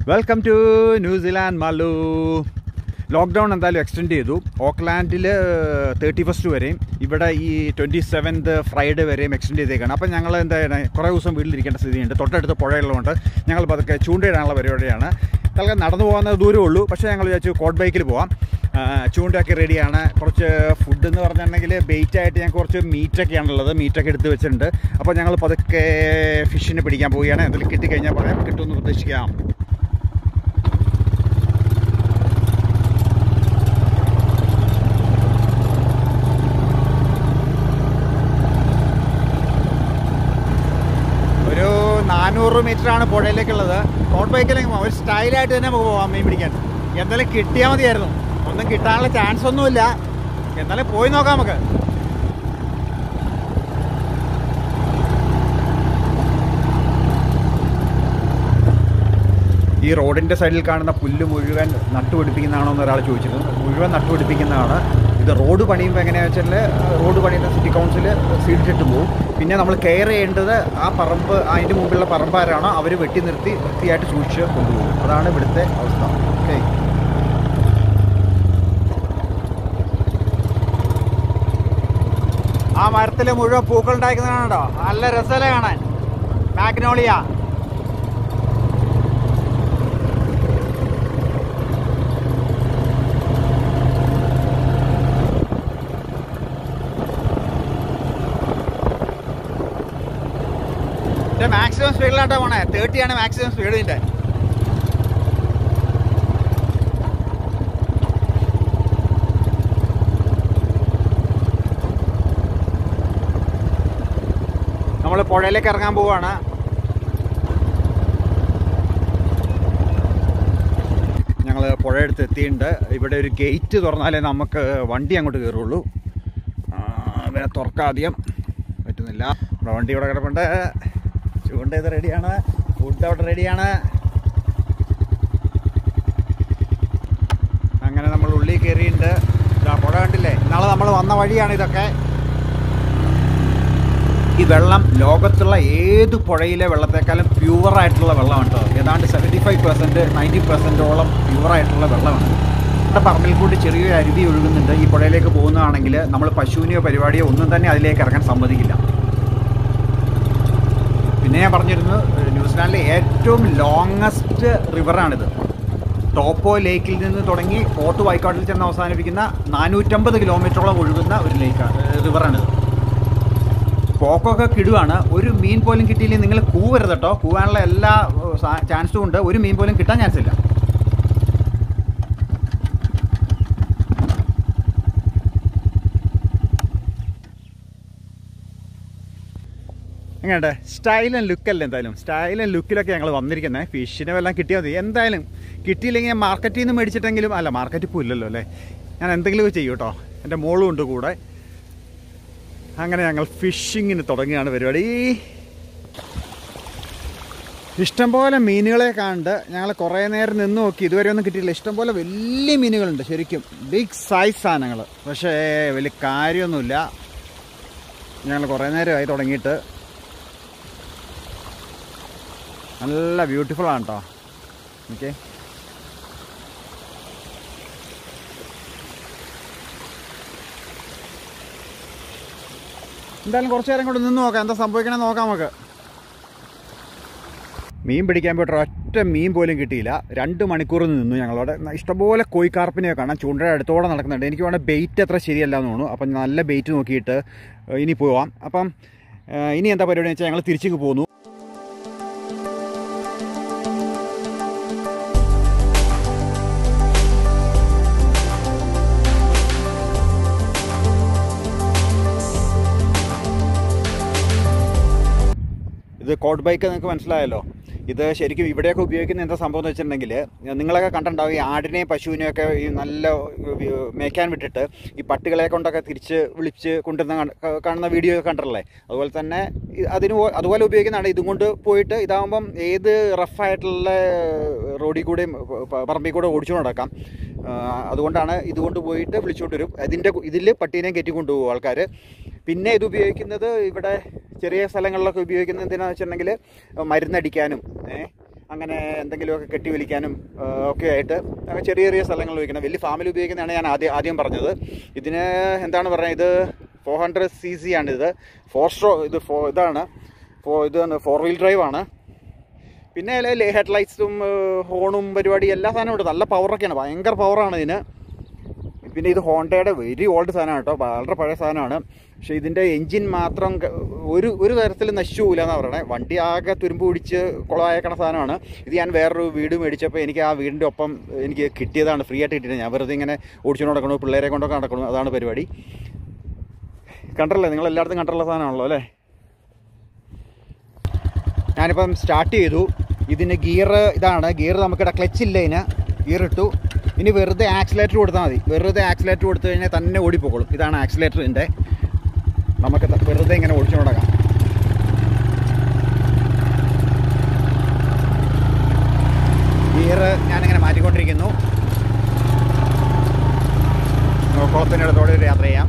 welcome to New Zealand Mallu lockdown എന്തായാലും extend ചെയ്തു ഓക്ലാൻഡിൽ തേർട്ടി ഫസ്റ്റ് വരെയും ഇവിടെ ഈ ട്വൻറ്റി സെവൻത് ഫ്രൈഡേ വരെയും എക്സ്റ്റെൻഡ് ചെയ്തേക്കാണ് അപ്പം ഞങ്ങൾ എന്താ ചെയ്യണേ കുറേ ദിവസം വീട്ടിലിരിക്കേണ്ട സ്ഥിതിയുണ്ട് തൊട്ടടുത്ത് പുഴയുള്ളതുകൊണ്ട് ഞങ്ങൾ പതുക്കെ ചൂണ്ടയിടാനുള്ള പരിപാടിയാണ് തൽക്കാലം നടന്നു പോകുന്ന ദൂരമേ ഉള്ളൂ പക്ഷേ ഞങ്ങൾ വിചാരിച്ചു കോട്ട് ബൈക്കിൽ പോവാം ആ, ചൂണ്ടയൊക്കെ റെഡിയാണ് കുറച്ച് ഫുഡ് എന്ന് പറഞ്ഞിട്ടുണ്ടെങ്കിൽ ബെയ്റ്റ് ആയിട്ട് ഞങ്ങൾക്ക് കുറച്ച് മീറ്റൊക്കെയാണുള്ളത് മീറ്റൊക്കെ എടുത്ത് വെച്ചിട്ടുണ്ട് അപ്പോൾ ഞങ്ങൾ പതുക്കെ ഫിഷിനെ പിടിക്കാൻ പോവുകയാണ് എന്തെങ്കിലും കിട്ടിക്കഴിഞ്ഞാൽ പറയാം കിട്ടുമെന്ന് പ്രതീക്ഷിക്കാം ഒരു നാനൂറ് മീറ്റർ ആണ് പുഴയിലേക്കുള്ളത് കോട്ട് ബൈക്കിലേക്ക് പോകാം ഒരു സ്റ്റൈലായിട്ട് തന്നെ നമുക്ക് പോകാം മീൻ പിടിക്കാൻ എന്തായാലും കിട്ടിയാൽ മതിയായിരുന്നു ഒന്നും കിട്ടാനുള്ള ചാൻസ് ഒന്നുമില്ല എന്നാലും പോയി നോക്കാം നമുക്ക് ഈ റോഡിൻ്റെ സൈഡിൽ കാണുന്ന പുല്ല് മുഴുവൻ നട്ടുപിടിപ്പിക്കുന്നതാണോ എന്ന് ഒരാൾ ചോദിച്ചിരുന്നു മുഴുവൻ നട്ടുപിടിപ്പിക്കുന്നതാണ് ഇത് റോഡ് പണിയുമ്പോൾ എങ്ങനെയാണെന്ന് വെച്ചാൽ റോഡ് പണിയുന്ന സിറ്റി കൗൺസിൽ സീഡിച്ചിട്ട് പോകും പിന്നെ നമ്മൾ കെയർ ചെയ്യേണ്ടത് ആ പറമ്പ് അതിൻ്റെ മുമ്പിലുള്ള പറമ്പാരാണോ അവർ വെട്ടി നിർത്തി വൃത്തിയായിട്ട് സൂക്ഷിച്ച് കൊണ്ടുപോകും അതാണ് ഇവിടുത്തെ അവസ്ഥ ഓക്കെ ആ മരത്തിൽ മുഴുവൻ പൂക്കൾ ഉണ്ടാക്കുന്നതാണോ നല്ല രസമല്ലേ കാണാൻ മാഗ്നോളിയ ഇത് മാക്സിമം സ്പീഡിലാട്ടോ പോണേ തേർട്ടി ആണ് മാക്സിമം സ്പീഡ് ഇതിന്റെ നമ്മൾ പുഴയിലേക്ക് ഇറങ്ങാൻ പോവാണ് ഞങ്ങൾ പുഴയെടുത്ത് എത്തിയിട്ടുണ്ട് ഇവിടെ ഒരു ഗേറ്റ് തുറന്നാലേ നമുക്ക് വണ്ടി അങ്ങോട്ട് കയറുള്ളൂ ആ, അതിനെ തുറക്കാദ്യം പറ്റുന്നില്ല നമ്മുടെ വണ്ടി ഇവിടെ കിടപ്പുണ്ട് ചൂണ്ട ഇത് റെഡിയാണ് ഫുഡ് അവിടെ റെഡിയാണ് അങ്ങനെ നമ്മൾ ഉള്ളിൽ കയറിയിട്ടുണ്ട് ഇതാ പുഴ കണ്ടില്ലേ ഇന്നാളെ നമ്മൾ വന്ന വഴിയാണ് ഇതൊക്കെ ഈ വെള്ളം ലോകത്തുള്ള ഏത് പുഴയിലെ വെള്ളത്തെക്കാളും പ്യുവർ ആയിട്ടുള്ള വെള്ളമാണ് കേട്ടോ ഏതാണ്ട് സെവൻറ്റി ഫൈവ് പെർസെൻറ്റ് നയൻറ്റി പെർസെൻറ്റോളം പ്യുവർ ആയിട്ടുള്ള വെള്ളമാണ് നമ്മുടെ പറമ്പിൽ കൂടി ചെറിയൊരു അരുവി ഒഴുകുന്നുണ്ട് ഈ പുഴയിലേക്ക് പോകുന്നതാണെങ്കിൽ നമ്മൾ പശുവിനെയോ പരിപാടിയോ ഒന്നും തന്നെ അതിലേക്ക് ഇറങ്ങാൻ സമ്മതിക്കില്ല പിന്നെ ഞാൻ പറഞ്ഞിരുന്നു ഏഹ് ന്യൂസിലാൻഡിലെ ഏറ്റവും ലോങ്ങസ്റ്റ് റിവറാണിത് ടോപ്പോ ലേക്കിൽ നിന്ന് തുടങ്ങി ഫോർട്ട് വൈക്കാട്ടിൽ ചെന്ന് അവസാനിപ്പിക്കുന്ന നാനൂറ്റമ്പത് കിലോമീറ്ററോളം ഒഴുകുന്ന ഒരു ലേക്കാണ് റിവറാണിത് പോക്കൊക്കെ കിടുവാണ് ഒരു മീൻ പോലും കിട്ടിയില്ലെങ്കിൽ നിങ്ങൾ കൂവരുത് കേട്ടോ കൂവാനുള്ള എല്ലാ ഏഹ്, സാ- ചാൻസും ഉണ്ട് ഒരു മീൻ പോലും കിട്ടാൻ ചാൻസ് ഇല്ല എങ്ങനെയുണ്ട് സ്റ്റൈൽ ആൻഡ് ലുക്കല്ലേ എന്തായാലും സ്റ്റൈൽ ആൻഡ് ലുക്കിലൊക്കെ ഞങ്ങൾ വന്നിരിക്കുന്നത് ഫിഷിനെ വല്ലതും കിട്ടിയാൽ മതി എന്തായാലും കിട്ടിയില്ലെങ്കിൽ ഞാൻ മാർക്കറ്റിൽ നിന്ന് മേടിച്ചിട്ടെങ്കിലും അല്ല മാർക്കറ്റിൽ ഇപ്പോൾ ഇല്ലല്ലോ അല്ലേ ഞാൻ എന്തെങ്കിലുമൊക്കെ ചെയ്യും കേട്ടോ എൻ്റെ മോളും ഉണ്ട് കൂടെ അങ്ങനെ ഞങ്ങൾ ഫിഷിങ്ങിന് തുടങ്ങിയാണ് പരിപാടി ഇഷ്ടംപോലെ മീനുകളെ കണ്ട് ഞങ്ങൾ കുറേ നേരം നിന്ന് നോക്കി ഇതുവരെ ഒന്നും കിട്ടിയില്ല ഇഷ്ടംപോലെ വലിയ മീനുകളുണ്ട് ശരിക്കും ബിഗ് സൈസ് സാധനങ്ങൾ പക്ഷേ വലിയ കാര്യമൊന്നുമില്ല ഞങ്ങൾ കുറേ നേരമായി തുടങ്ങിയിട്ട് നല്ല ബ്യൂട്ടിഫുൾ ആണ് കേട്ടോ ഓക്കെ എന്തായാലും കുറച്ച് നേരം കൂടെ നിന്ന് നോക്കാം എന്താ സംഭവിക്കണമെന്ന് നോക്കാം നമുക്ക് മീൻ പിടിക്കാൻ പോയിട്ട് ഒറ്റ മീൻ പോലും കിട്ടിയില്ല രണ്ട് മണിക്കൂർ നിന്നു ഞങ്ങളവിടെ ഇഷ്ടംപോലെ കോയിക്കാർപ്പിനെയൊക്കെ കാണാം ചൂണ്ടയുടെ അടുത്തോടെ നടക്കുന്നുണ്ട് എനിക്ക് വേണമെങ്കിൽ ബെയ്റ്റ് അത്ര ശരിയല്ല എന്ന് തോന്നുന്നു അപ്പം നല്ല ബെയ്റ്റ് നോക്കിയിട്ട് ഏഹ്, ഇനി പോവാം അപ്പം ഏഹ്, ഇനി എന്താ പരിപാടി വെച്ചാൽ ഞങ്ങൾ തിരിച്ചു പോന്നു ഇത് കോട്ട് ബൈക്ക് നിങ്ങൾക്ക് മനസ്സിലായല്ലോ ഇത് ശരിക്കും ഇവിടെയൊക്കെ ഉപയോഗിക്കുന്ന എന്താ സംഭവം എന്ന് വെച്ചിട്ടുണ്ടെങ്കിൽ നിങ്ങളൊക്കെ കണ്ടിട്ടുണ്ടാവും ഈ ആടിനെയും പശുവിനെയും ഒക്കെ ഈ നല്ല ഏർ, മേയ്ക്കാൻ വിട്ടിട്ട് ഈ പട്ടികളെ കൊണ്ടൊക്കെ തിരിച്ച് വിളിച്ച് കൊണ്ടുവന്ന കാണ- കാണുന്ന വീഡിയോ ഒക്കെ കണ്ടല്ലേ അതുപോലെ തന്നെ ഇ- അതിന് പോ- അതുപോലെ ഉപയോഗിക്കുന്നതാണ് ഇതും കൊണ്ട് പോയിട്ട് ഇതാകുമ്പം ഏത് റഫായിട്ടുള്ള റോഡിൽ കൂടെയും പ- പറമ്പിൽ കൂടെ ഓടിച്ചു നടക്കാം ആ, അതുകൊണ്ടാണ് ഇതുകൊണ്ട് പോയിട്ട് വിളിച്ചുകൊണ്ട് വരും അതിൻ്റെ ഇതിൽ പട്ടീനെയും കയറ്റി കൊണ്ടുപോകും ആൾക്കാർ പിന്നെ ഇത് ഉപയോഗിക്കുന്നത് ഇവിടെ ചെറിയ സ്ഥലങ്ങളിലൊക്കെ ഉപയോഗിക്കുന്നത് എന്തിനാന്ന് വെച്ചിട്ടുണ്ടെങ്കിൽ മരുന്നടിക്കാനും ഏ അങ്ങനെ എന്തെങ്കിലുമൊക്കെ കെട്ടി വലിക്കാനും ആ, ഒക്കെ ആയിട്ട് അങ്ങനെ ചെറിയ ചെറിയ സ്ഥലങ്ങളിൽ ഉപയോഗിക്കണം വലിയ ഫാമിൽ ഉപയോഗിക്കുന്നതാണ് ഞാൻ ആദ്യം ആദ്യം പറഞ്ഞത് ഇതിന് എന്താണ് പറയുക ഇത് ഫോർ ഹൺഡ്രഡ് സി സി ആണ് ഇത് ഫോർ സ്ട്രോ ഇത് ഫോ ഇതാണ് ഫോ ഇതാണ് ഫോർ വീൽ ഡ്രൈവ് ആണ് പിന്നെ ഹെഡ് ലൈറ്റ്സും ഹോണും പരിപാടി എല്ലാ സാധനവും ഉണ്ട് നല്ല പവറൊക്കെയാണ് ഭയങ്കര പവറാണ് ഇതിന് പിന്നെ ഇത് ഹോണ്ടയുടെ വെരി ഓൾഡ് സാധനമാണ് കേട്ടോ വളരെ പഴയ സാധനമാണ് പക്ഷേ ഇതിൻ്റെ എൻജിൻ മാത്രം ക- ഒരു ഒരു തരത്തിലും നശിച്ചു പോകില്ല എന്നാണ് പറയണേ വണ്ടി ആകെ തുരുമ്പ് പിടിച്ച് കുളമായേക്കണ സാധനമാണ് ഇത് ഞാൻ വേറൊരു വീട് മേടിച്ചപ്പോൾ എനിക്ക് ആ വീടിൻ്റെ ഒപ്പം എനിക്ക് കിട്ടിയതാണ് ഫ്രീ ആയിട്ട് കിട്ടിയത് ഞാൻ വെറുതെ ഇങ്ങനെ ഓടിച്ചുകൊണ്ട് നടക്കണു പിള്ളേരെ കൊണ്ടൊക്കെ നടക്കണു അതാണ് പരിപാടി കണ്ടല്ലേ നിങ്ങൾ എല്ലായിടത്തും കണ്ടുള്ള സാധനമാണല്ലോ അല്ലേ ഞാനിപ്പം സ്റ്റാർട്ട് ചെയ്തു ഇതിന് ഗിയർ ഇതാണ് ഗിയർ നമുക്കിവിടെ ക്ലച്ച് ഇല്ല ഇതിന് ഗിയർ ഇട്ടു ഇനി വെറുതെ ആക്സിലേറ്റർ കൊടുത്താൽ മതി വെറുതെ ആക്സിലേറ്റർ കൊടുത്തു കഴിഞ്ഞാൽ തന്നെ ഓടിപ്പോക്കോളും ഇതാണ് ആക്സിലേറ്ററിൻ്റെ നമുക്ക് ത- വെറുതെ ഇങ്ങനെ ഓടിച്ചു നടക്കാം ഗിയർ ഞാനിങ്ങനെ മാറ്റിക്കൊണ്ടിരിക്കുന്നു കുളത്തിനടുത്തോടെ ഒരു യാത്ര ചെയ്യാം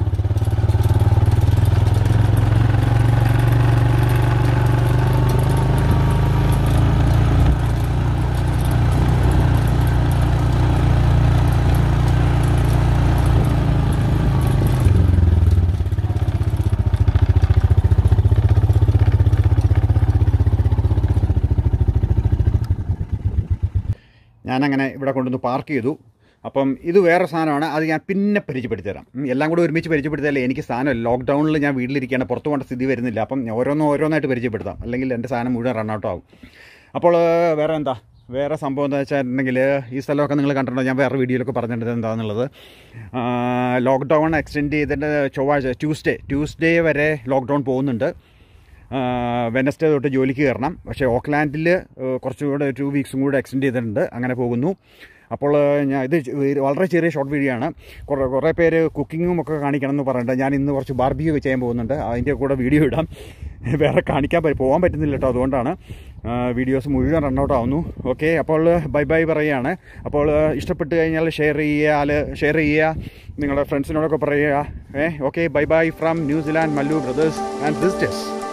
ഞാനങ്ങനെ ഇവിടെ കൊണ്ടുവന്ന് പാർക്ക് ചെയ്തു അപ്പം ഇത് വേറെ സാധനമാണ് അത് ഞാൻ പിന്നെ പരിചയപ്പെടുത്തി തരാം ഉം, എല്ലാം കൂടെ ഒരുമിച്ച് പരിചയപ്പെടുത്തിയാലേ എനിക്ക് സാധനം ലോക്ക്ഡൗണിൽ ഞാൻ വീട്ടിലിരിക്കുകയാണ് പുറത്തു പോകേണ്ട സ്ഥിതി വരുന്നില്ല അപ്പം ഞാൻ ഓരോന്നും ഓരോന്നായിട്ട് പരിചയപ്പെടുത്താം അല്ലെങ്കിൽ എൻ്റെ സാധനം മുഴുവൻ റണ്ണൗട്ട് ആവും അപ്പോൾ ഏഹ്, വേറെ എന്താ വേറെ സംഭവം എന്താ വെച്ചിട്ടുണ്ടെങ്കിൽ ഈ സ്ഥലമൊക്കെ നിങ്ങൾ കണ്ടിട്ടുണ്ടോ ഞാൻ വേറെ വീഡിയോയിലൊക്കെ പറഞ്ഞിട്ടുണ്ട് എന്താണെന്നുള്ളത് ലോക്ക്ഡൗൺ എക്സ്റ്റെൻഡ് ചെയ്തിട്ട് ചൊവ്വാഴ്ച ട്യൂസ്ഡേ ട്യൂസ്ഡേ വരെ ലോക്ക്ഡൗൺ പോകുന്നുണ്ട് വെനസ്ഡേ തൊട്ട് ജോലിക്ക് കയറണം പക്ഷേ ഓക്ലാൻഡിൽ കുറച്ചുകൂടെ ടു വീക്സും കൂടെ എക്സ്റ്റെൻഡ് ചെയ്തിട്ടുണ്ട് അങ്ങനെ പോകുന്നു അപ്പോൾ ഏഹ്, ഞാൻ ഇത് ചെ- ഒരു വളരെ ചെറിയ ഷോർട്ട് വീഡിയോ ആണ് കുറേ കുറേ പേര് കുക്കിങ്ങും ഒക്കെ കാണിക്കണം എന്ന് പറഞ്ഞിട്ട് ഞാൻ ഇന്ന് കുറച്ച് ബാർബിക്യൂ ഒക്കെ ചെയ്യാൻ പോകുന്നുണ്ട് അതിൻ്റെ കൂടെ വീഡിയോ ഇടാം വേറെ കാണിക്കാൻ പറ്റും പോകാൻ പറ്റുന്നില്ല കേട്ടോ അതുകൊണ്ടാണ് വീഡിയോസ് മുഴുവൻ റണ്ണൗട്ട് ആവുന്നു ഓക്കെ അപ്പോൾ ബൈ ബൈ പറയുകയാണ് അപ്പോൾ ഏഹ്, ഇഷ്ടപ്പെട്ട് കഴിഞ്ഞാൽ ഷെയർ ചെയ്യാൽ ഷെയർ ചെയ്യുക നിങ്ങളുടെ ഫ്രണ്ട്സിനോടൊക്കെ പറയുക ഏ okay bye bye from New Zealand Mallu brothers and sisters